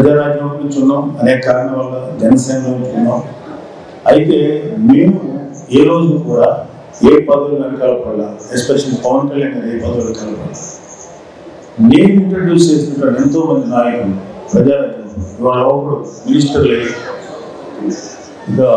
ప్రజారాజ్యం నుంచి ఉన్నాం అనేక కారణాల వల్ల జనసేనలో ఉన్నాం అయితే మేము ఏ రోజు కూడా ఏ పదవులు వెనకాల పడాల ఎస్పెషల్లీ పవన్ కళ్యాణ్ గారు ఏ పదవులు వెనకాల పడాల నేను ఇంట్రడ్యూస్ చేసినటువంటి ఎంతో మంది నాయకులు ప్రజారాజ్యం ఇవాళ ఒకడు మినిస్టర్లు ఇంకా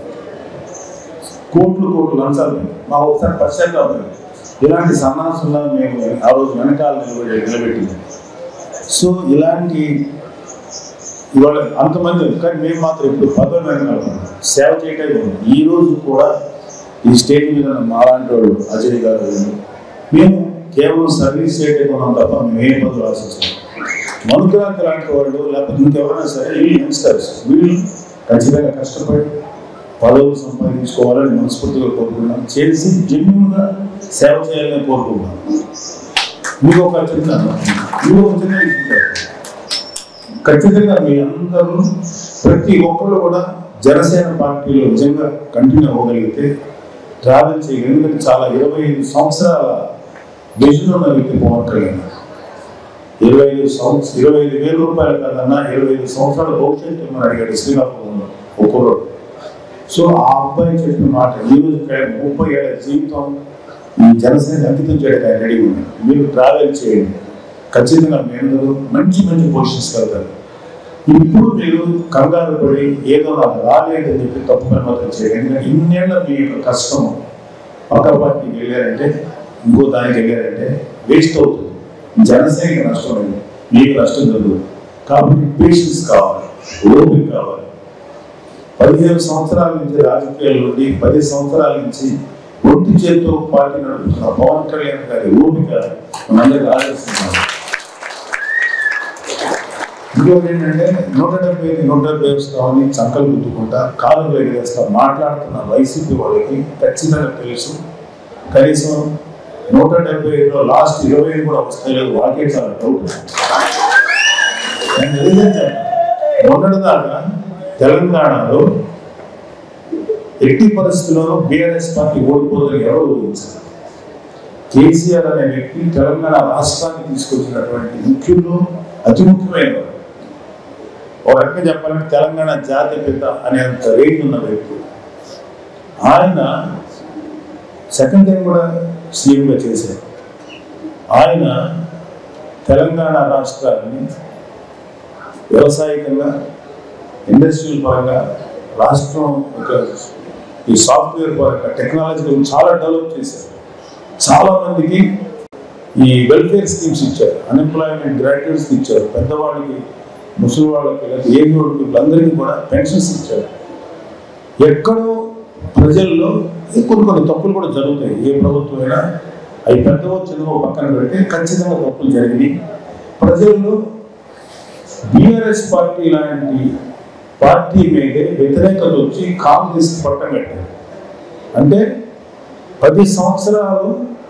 కోట్లు కోట్లు లంచాలు మా ఒకసారి పశ్చాత్తాపం ఇలాంటి సన్నాసుల్లో మేము ఆ రోజు వెనకాల నిలబడి నిలబెట్టింది సో ఇలాంటి ఇవాళ అంతమంది కానీ మేము మాత్రం ఇప్పుడు పదవి వెనకాల ఉన్నాం. సేవ చేయటమే ఉంది. ఈ రోజు కూడా ఈ స్టేజ్ మీద ఉన్న మాలాంటి వాళ్ళు అజయ్ గారు వీళ్ళు, మేము కేవలం సర్వీస్ చేయటం ఉన్నాం తప్ప మేము ఏ పదవులు ఆశించాం మనుక్రాంతి లాంటి వాళ్ళు లేకపోతే ఇంకెవరైనా సరే ఈ యంగ్స్టర్స్ వీళ్ళు ఖచ్చితంగా కష్టపడి పదవులు సంపాదించుకోవాలని మనస్ఫూర్తిగా కోరుకున్నాం చేసి జెన్యున్గా సేవ చేయాలని కోరుకుంటున్నాం మీకు ఒక చిన్న మీకు ఒక చిన్న విషయం చెప్తాను. ఖచ్చితంగా మీ అందరూ ప్రతి ఒక్కరు కూడా జనసేన పార్టీలో నిజంగా కంటిన్యూ అవ్వగలిగితే ట్రావెల్ చేయగలిగి ఎందుకంటే చాలా ఇరవై ఐదు సంవత్సరాల విజన్ ఉన్న వ్యక్తి పవన్ కళ్యాణ్ ఇరవై ఐదు సంవత్సరం ఇరవై ఐదు వేల రూపాయలు కాదన్నా ఇరవై ఐదు సంవత్సరాల భవిష్యత్తు మనం అడిగాడు శ్రీకాకుళంలో ఒక్కరు సో ఆ అబ్బాయి చెప్పిన మాట ఈ రోజు ఆయన ముప్పై ఏళ్ళ జీవితం ఈ జనసేన అంకితం చేయడానికి ఆయన రెడీ ఉంది మీరు ట్రావెల్ చేయండి ఖచ్చితంగా మీ అందరూ మంచి మంచి పొజిషన్స్ వెళ్తారు ఇప్పుడు మీరు కంగారు పడి ఏదో నాకు రాలేదని చెప్పి తప్పు పని మాత్రం చేయండి ఎందుకంటే ఇన్నేళ్ల మీ యొక్క కష్టం పక్క పార్టీకి వెళ్ళారంటే ఇంకో దానికి వెళ్ళారంటే వేస్ట్ అవుతుంది జనసేనకి నష్టం లేదు మీకు నష్టం జరుగుతుంది కాబట్టి పేషెన్స్ కావాలి ఓపిక కావాలి పదిహేను సంవత్సరాల నుంచి రాజకీయాల నుండి పది సంవత్సరాల నుంచి ఒంటి చేతితో పార్టీ నడుపుతున్న పవన్ కళ్యాణ్ గారి ఓపిక మనందరికీ ఆదరిస్తున్నారు ఇంకొకటి ఏంటంటే నూట డెబ్బై ఐదు నూట డెబ్బై వస్తామని చంకలు గుద్దుకుంటా కాలు ఎగరేస్తా మాట్లాడుతున్న వైసీపీ వాళ్ళకి ఖచ్చితంగా తెలుసు కనీసం నూట డెబ్బై ఐదులో లాస్ట్ ఇరవై ఐదు కూడా వస్తాయి లేదు వాళ్ళకే చాలా డౌట్ నేను నిజం చెప్పను. మొన్నటిదాకా తెలంగాణలో ఎట్టి పరిస్థితుల్లోనూ బీఆర్ఎస్ పార్టీ ఓడిపోదని ఎవరు ఊహించారు కేసీఆర్ అనే వ్యక్తి తెలంగాణ రాష్ట్రాన్ని తీసుకొచ్చినటువంటి ముఖ్యుల్లో అతి ముఖ్యమైన వాడు. ఒక రకంగా చెప్పాలంటే తెలంగాణ జాతి పిత అనేంత రేట్ ఉన్న వ్యక్తి ఆయన సెకండ్ టైం కూడా సీఎంగా చేశారు ఆయన తెలంగాణ రాష్ట్రాన్ని వ్యవసాయకంగా ఇండస్ట్రియల్ పరంగా రాష్ట్రం యొక్క ఈ సాఫ్ట్వేర్ పరంగా టెక్నాలజీ చాలా డెవలప్ చేశారు చాలా మందికి ఈ వెల్ఫేర్ స్కీమ్స్ ఇచ్చారు అన్ఎంప్లాయ్మెంట్ గ్రాడ్యుయేట్స్ ఇచ్చారు పెద్దవాళ్ళకి ముసలి వాళ్ళకి లేదా ఏజ్ ఓల్డ్ పీపుల్ అందరికీ కూడా పెన్షన్స్ ఇచ్చారు ఎక్కడో ప్రజల్లో కొన్ని కొన్ని తప్పులు కూడా జరుగుతాయి ఏ ప్రభుత్వం అయినా అవి పెద్దవో చిన్నవో పక్కన పెడితే ఖచ్చితంగా తప్పులు జరిగినాయి ప్రజల్లో బీఆర్ఎస్ పార్టీ లాంటి పార్టీ మీదే వ్యతిరేకత వచ్చి కాంగ్రెస్ పట్టం పెట్టారు అంటే పది సంవత్సరాలు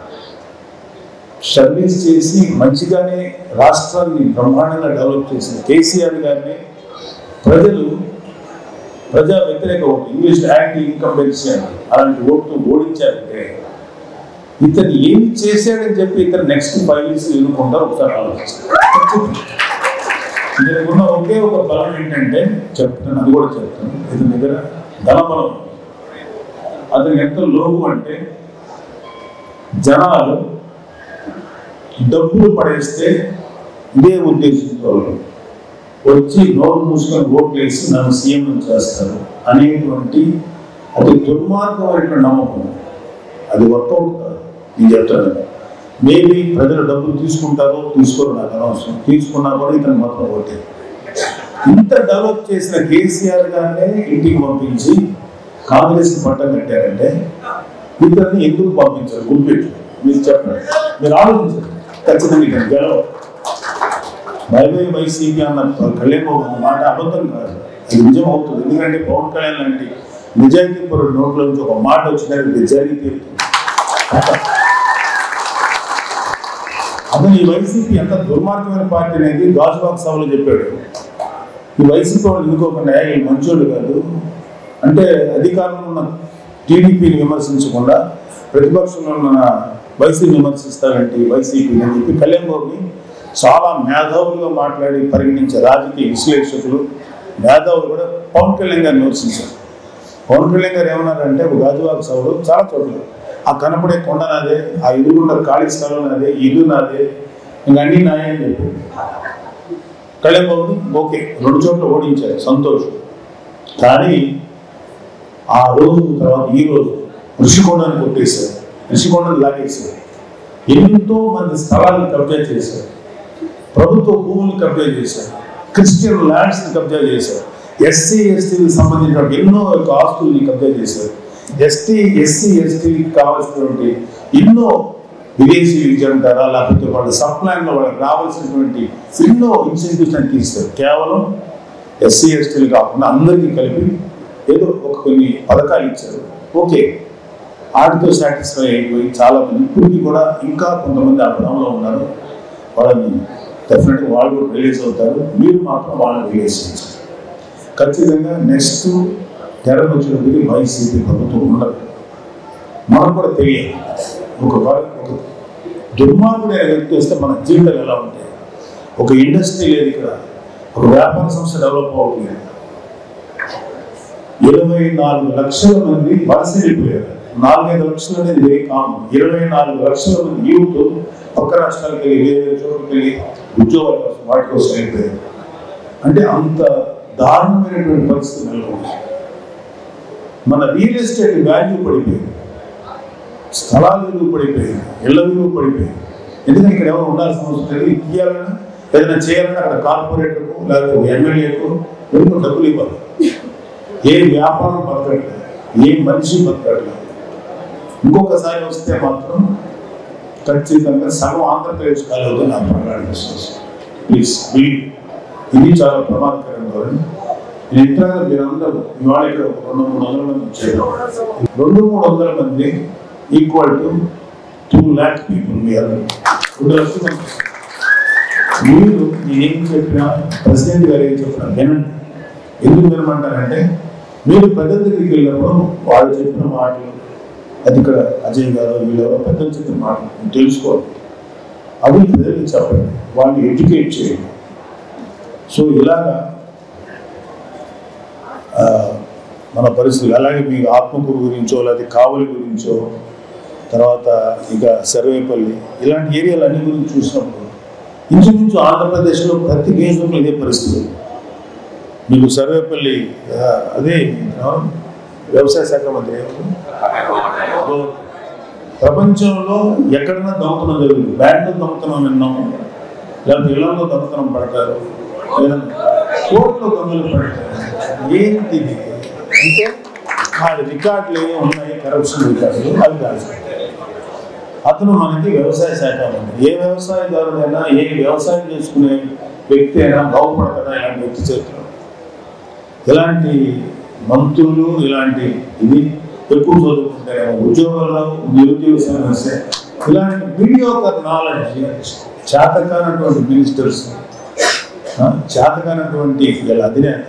సర్వీస్ చేసి మంచిగానే రాష్ట్రాన్ని బ్రహ్మాండంగా డెవలప్ చేసిన కేసీఆర్ గారిని ప్రజలు ప్రజా వ్యతిరేక ఓటు ఇంగ్లీష్ యాంటీ ఇన్కంబెన్సీ అని అలాంటి ఓటు ఓడించారంటే ఇతను ఏం చేశాడని చెప్పి ఇతను నెక్స్ట్ ఫైవ్ ఇయర్స్ ఎన్నుకుంటారు ఒకసారి ఆలోచిస్తారు ఇతనికి ఉన్న ఒకే ఒక బలం ఏంటంటే చెప్తాను అది కూడా చెప్తాను ఇతని దగ్గర ధనబలం అతను ఎంత లోపు అంటే జనాలు డబ్బులు పడేస్తే ఇదే ఉద్దేశంతో వచ్చి నోరు మూసుకొని ఓట్లేసి నన్ను సీఎం చేస్తారు అనేటువంటి అది దుర్మార్గమైన నమ్మకం అది వర్కౌట్ కాదు నేను చెప్తాను మేబీ ప్రజలు డబ్బులు తీసుకుంటారో తీసుకోరు నాకు అనవసరం తీసుకున్నా కూడా ఇతను మాత్రం ఓటే ఇంత డెవలప్ చేసిన కేసీఆర్ గారినే ఇంటికి పంపించి కాంగ్రెస్ పట్టం కట్టారంటే ఇతన్ని ఎందుకు పంపించారు గుర్తుపెట్టు మీరు చెప్పండి మీరు ఆలోచించండి ఖచ్చితంగా ఇతను గెలవ బైబై వైసీపీ అన్న కళ్యాణ్ బాబు అన్న మాట అబద్ధం కాదు అది నిజం అవుతుంది ఎందుకంటే పవన్ కళ్యాణ్ లాంటి నిజాయితీ పరుడు నోట్లో నుంచి ఒక మాట వచ్చినా ఇది జరిగి తీరుతుంది అతను ఈ వైసీపీ ఎంత దుర్మార్గమైన పార్టీ అనేది గాజువాక్ సభలో చెప్పాడు ఈ వైసీపీ వాళ్ళు ఎందుకోకుండా ఈ మంచోళ్ళు కాదు అంటే అధికారంలో ఉన్న టీడీపీని విమర్శించకుండా ప్రతిపక్షంలో ఉన్న వైసీపీ విమర్శిస్తారంటే వైసీపీ అని చెప్పి కళ్యాణ్ బాబుని చాలా మేధావులుగా మాట్లాడి పరిగణించే రాజకీయ విశ్లేషకులు మేధావులు కూడా పవన్ కళ్యాణ్ గారిని విమర్శించారు పవన్ కళ్యాణ్ గారు ఏమన్నారంటే ఒక గాజువాక సభలో చాలా చోట్ల ఆ కనపడే కొండ నాదే ఆ ఎదురుకుంట ఖాళీ స్థలం నాదే ఈ ఇల్లు నాదే ఇంకా అన్నీ నాయే అని చెప్పి కళ్యాణ్ బాబుని ఓకే రెండు చోట్ల ఓడించారు సంతోషం కానీ ఆ రోజు తర్వాత ఈ రోజు ఋషికొండని కొట్టేశారు ఋషికొండని లాగేశారు ఎంతో మంది స్థలాలను కబ్జా చేశారు ప్రభుత్వ భూములు కబ్జా చేశారు క్రిస్టియన్ ల్యాండ్స్ కబ్జా చేశారు ఎస్సీ ఎస్టీలకు సంబంధించిన ఎన్నో యొక్క ఆస్తుల్ని కబ్జా చేశారు ఎస్టీ ఎస్సీ ఎస్టీకి కావాల్సినటువంటి ఎన్నో విదేశీ విద్య అంటారా లేకపోతే వాళ్ళ సప్లైన్లో వాళ్ళకి రావాల్సినటువంటి ఎన్నో ఇన్సెంటివ్స్ అని తీస్తారు కేవలం ఎస్సీ ఎస్టీలు కాకుండా అందరికీ కలిపి ఏదో ఒక కొన్ని పథకాలు ఇచ్చారు ఓకే వాటితో సాటిస్ఫై అయిపోయి చాలా మంది ఇప్పటికీ కూడా ఇంకా కొంతమంది ఆ భ్రమంలో ఉన్నారు వాళ్ళని డెఫినెట్గా వాళ్ళు కూడా రిలీజ్ అవుతారు మీరు మాత్రం వాళ్ళని రిలీజ్ చేయించారు ఖచ్చితంగా నెక్స్ట్ జగన్ వచ్చినప్పటికీ వైసీపీ ప్రభుత్వం ఉండదు మనకు కూడా తెలియదు ఒక వా- ఒక దుర్మార్గుడైన వ్యక్తి వస్తే మన జీవితాలు ఎలా ఉంటాయి ఒక ఇండస్ట్రీ లేదు ఇక్కడ ఒక వ్యాపార సంస్థ డెవలప్ అవ్వట్లేదు ఇరవై నాలుగు లక్షల మంది వలస వెళ్ళిపోయారు నాలుగైదు లక్షలు అనేది వెరీ కామన్ ఇరవై నాలుగు లక్షల మంది యూత్ పక్క రాష్ట్రాలకు వెళ్ళి వేరే వేరే చోటుకి వెళ్ళి ఉద్యోగాల కోసం వాటి కోసం వెళ్ళిపోయారు అంటే అంత దారుణమైనటువంటి పరిస్థితి నెలకొంది మన రియల్ ఎస్టేట్ వాల్యూ పడిపోయింది స్థలాల విలువ పడిపోయింది ఇళ్ల విలువ పడిపోయింది ఎందుకంటే ఇక్కడ ఎవరు ఉండాల్సిన అవసరం లేదు ఇది ఇయ్యాలన్నా ఏదైనా చేయాలన్నా అక్కడ కార్పొరేటర్కు లేకపోతే ఎమ్మెల్యేకు ఎందుకు డబ్బులు ఇవ్వాలి ఏ వ్యాపారం బతకట్లేదు ఏ మనిషి బతకట్లేదు ఇంకొకసారి వస్తే మాత్రం ఖచ్చితంగా సగం ఆంధ్రప్రదేశ్ ఖాళీ అవుతుంది నా ప్రగాఢ విశ్వాసం ప్లీజ్ ఇది చాలా ప్రమాదకరం ధోరణి నేను ఇంతగా మీరందరూ ఇవాళ ఇక్కడ ఒక రెండు మూడు వందల మంది వచ్చారు రెండు మూడు వందల మంది equal to two lakh people మీ అందరూ రెండు లక్షల మంది మీరు నేనేం చెప్పినా ప్రెసిడెంట్ గారు ఏం చెప్పినా వినండి ఎందుకు వినమంటారంటే మీరు పెద్ద దగ్గరికి వెళ్ళినప్పుడు వాళ్ళు చెప్పిన మాటలు అది ఇక్కడ అజయ్ గారు వీళ్ళెవరో పెద్దలు చెప్పిన మాటలు మీరు తెలుసుకోవాలి అవి ప్రజలకు చెప్పండి వాళ్ళని ఎడ్యుకేట్ చేయండి సో ఇలాగా ఆ, మన పరిస్థితులు అలాగే మీ ఆత్మకూరు గురించో లేకపోతే కావలి గురించో తర్వాత ఇక సర్వేపల్లి ఇలాంటి ఏరియాలు అన్ని గురించి చూసినప్పుడు ఇంచుమించు ఆంధ్రప్రదేశ్లో ప్రతి నియోజకవర్గంలో ఇదే పరిస్థితి మీకు సర్వేపల్లి ఆ, అదే ఎవరు? వ్యవసాయ శాఖ మంత్రి ఎవరు? ఓ, ప్రపంచంలో ఎక్కడైనా దొంగతనం జరుగుతుంది బ్యాంకులో దొంగతనం విన్నాము లేకపోతే ఇళ్లలో దొంగతనం పడతారు లేదా కోర్టులో దొంగలు పడతారు ఏంటి ఇది? అంటే ఆ రికార్డులు ఏమో ఉన్నాయి కరప్షన్ రికార్డులు అవి కాదు అతను మనకి వ్యవసాయ శాఖ మంత్రి ఏ వ్యవసాయదారుడైనా ఏ వ్యవసాయం చేసుకునే వ్యక్తి అయినా బాగుపడతాడా ఇలాంటి వ్యక్తి చేతిలో ఇలాంటి మంత్రులు ఇలాంటి ఇది ఎక్కువ చదువుకుంటారేమో ఉద్యోగాల్లో నిరుద్యోగ సమస్య ఇలాంటి మీడియోకర్ నాలెడ్జ్ చేతకానటువంటి మినిస్టర్స్ చేతకానటువంటి వీళ్ళ అధినేత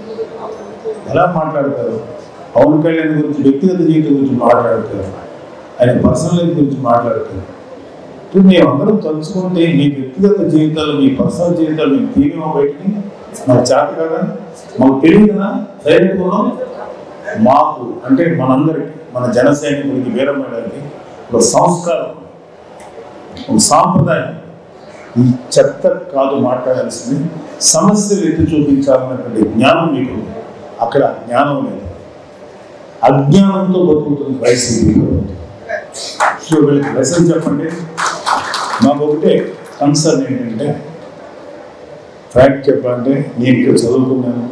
ఎలా మాట్లాడతారు పవన్ కళ్యాణ్ గురించి వ్యక్తిగత జీవితం గురించి మాట్లాడతారు ఆయన పర్సనల్ లైఫ్ గురించి మాట్లాడతారు ఇప్పుడు మేమందరం తలుచుకుంటే మీ వ్యక్తిగత జీవితాలు మీ పర్సనల్ జీవితాలు మీకు తీయమో బయటికి నాకు చేత కదా మాకు తెలియదునా సైలెంట్ ఉన్నాం మాకు అంటే మనందరికి మన జన సైనికులకి వీరమేళకి ఒక సంస్కారం ఒక సాంప్రదాయం ఈ చెత్త కాదు మాట్లాడాల్సింది సమస్యలు ఎత్తి చూపించాలన్నటువంటి జ్ఞానం మీకు ఉంది. అక్కడ జ్ఞానం లేదు అజ్ఞానంతో బతుకుతుంది వైసీపీ ప్రభుత్వం. సో వీళ్ళకి లెసన్ చెప్పండి మాకు ఒకటే కన్సర్న్ ఏంటంటే ఫ్యాక్ట్ చెప్పాలంటే నేను ఇక్కడ చదువుకున్నాను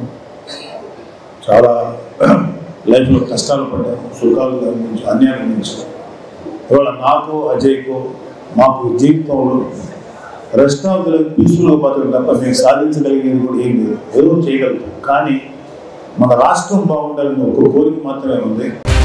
చాలా లైఫ్లో కష్టాలు పడ్డాను సుఖాలు నుంచి అన్యాయం నుంచి ఇవాళ నాకు అజయ్కో మాకు జీవితంలో రెస్ట్ ఆఫ్ ద పీస్ఫుల్గా బతకడం తప్ప మేము సాధించగలిగేది కూడా ఏం లేదు ఏదో చేయగలుగుతాం కానీ మన రాష్ట్రం బాగుండాలని ఒక కోరిక మాత్రమే ఉంది